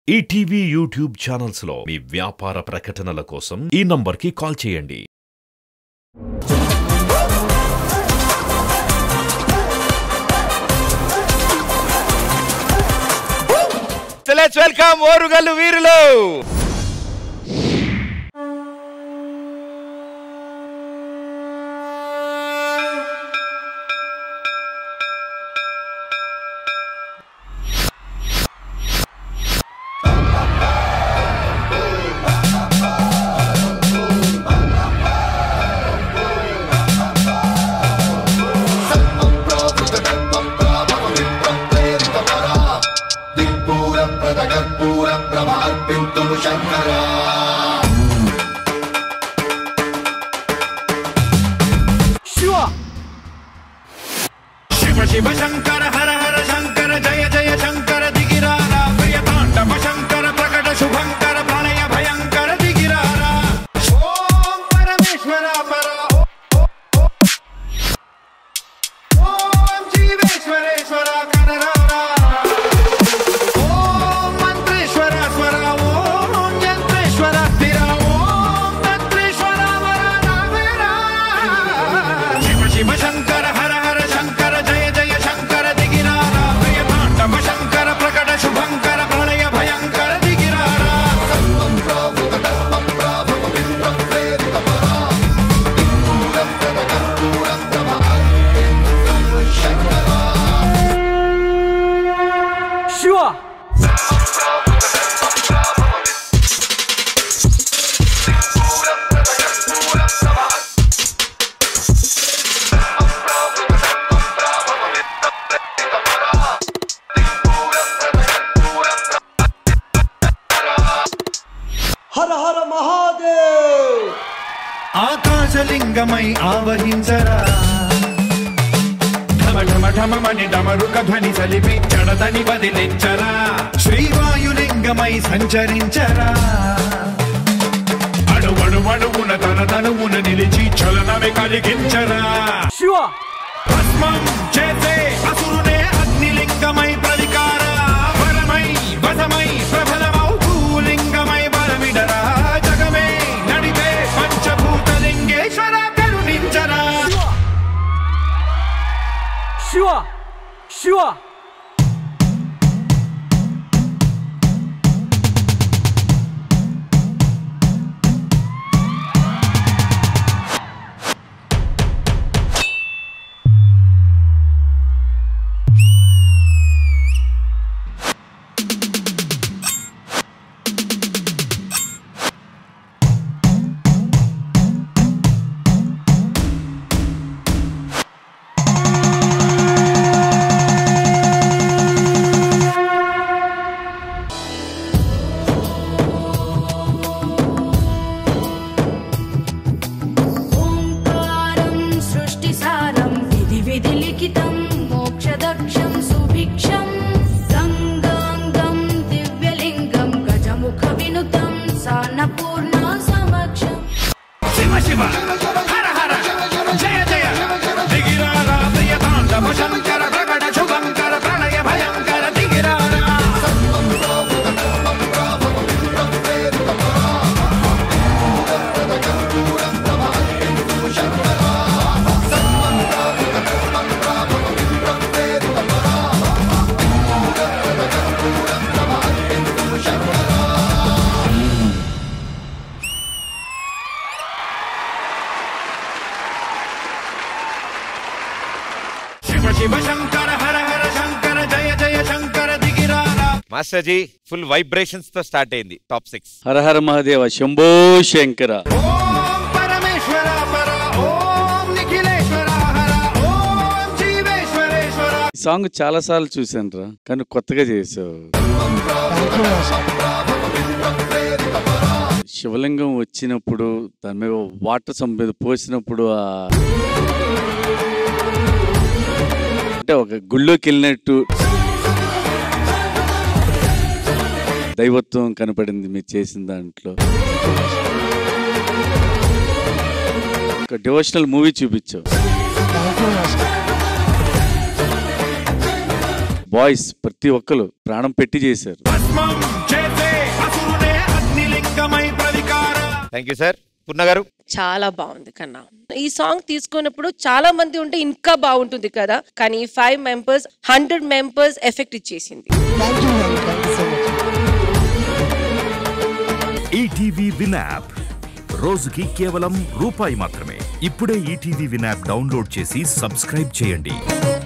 ETV YouTube channels లో మీ వ్యాపార ప్రకటనల కోసం ఈ నంబర్కి కాల్ చేయండి లెట్స్ వెల్కమ్ ఓరుగల్లు వీరులు దిక్పూర ప్రదకర్పూర ప్రభ అర్పింతుము శంకరా శివ శివ శంకర హర హర శంకర జయ జయ శంకర దిగిరారా ప్రియ తాండవ శంకర ప్రకట శుభంకర ప్రళయ భయంకర దిగిరారా ఓం పరమేశ్వర పర ఓ, ఓ, ఓ. ఓం జీవేశ్వరేశ్వర కనరారా ఓం మంత్రేశ్వర స్వర ఓం యంత్రేశ్వర స్థిర ఓం తంత్రేశ్వర వర రావేరా శివ శివ శంకర హర హర శంకర జయ జయ శంకర దిగిరారా ప్రియ తాండవ శంకర ప్రకట శుభంకర ప్రళయ భయంకర దిగిరారా హర హర మహాదేవ్ ఆకాశలింగమై ఆవహించరా ఢమ ఢమ ఢమమని డమరుక ధ్వని సలిపి చడదని బదిలించరా శ్రీవాయులింగమై సంచరించరా అడువడు అడుగున తన తనువున నిలిచి చలనమే కలిగించరా భస్మం చేసే అసురునే అగ్నిలింగమై ప్రతికార వరమై వసమై ప్రబలమౌ భూలింగమై బలమిడరా జగమే నడిపే పంచభూతలింగేశ్వర కరుణించరా ఓంకారం సృష్టిసారం విధి విధి లిఖితం మోక్షదక్షం సుభిక్షం గంగాంగం దివ్యలింగం గజముఖ వినుతం సాన్నపూర్ణ సమక్షం శివ శివ హర హర జయ జయ దిగిరారా ప్రియ తాండవ శంకర ప్రకట శుభంకర ప్రళయ భయంకర దిగిరారా శివ శివ శంకర హర హర శంకర జయ జయ శంకర దిగిరారా మాస్టర్ జీ ఫుల్ వైబ్రేషన్స్ తో స్టార్ట్ అయింది టాప్ సిక్స్ హర హర మహాదేవ శంభో శంకర ఓం పరమేశ్వర పర ఓం నిఖిలేశ్వర హర ఓం జీవేశ్వరేశ్వర ఈ సాంగ్ చాలా సార్లు చూశాను రా కానీ కొత్తగా చేసావు శివలింగం వచ్చినప్పుడు దాని మీద వాటర్ సమ్ మీద పోసినప్పుడు ఆ అంటే ఒక గుళ్ళోకి వెళ్ళినట్టు దైవత్వం కనపడింది మీరు చేసిన దాంట్లో ఒక డివోషనల్ మూవీ చూపించావు బాయ్స్ ప్రతి ఒక్కరు ప్రాణం పెట్టి చేశారు భస్మం చేసే థ్యాంక్ యూ సార్ పూర్ణ గారు చాలా బాగుంది కన్నా ఈ సాంగ్ తీసుకున్నప్పుడు చాలా మంది ఉంటే ఇంకా బాగుంటుంది కదా కానీ five members hundred members effect ఇచ్చేసింది ఈటీవీ విన్ యాప్ రోజుకి కేవలం రూపాయి మాత్రమే ఇప్పుడే ఈటీవీ విన్ యాప్ డౌన్లోడ్ చేసి సబ్స్క్రైబ్ చేయండి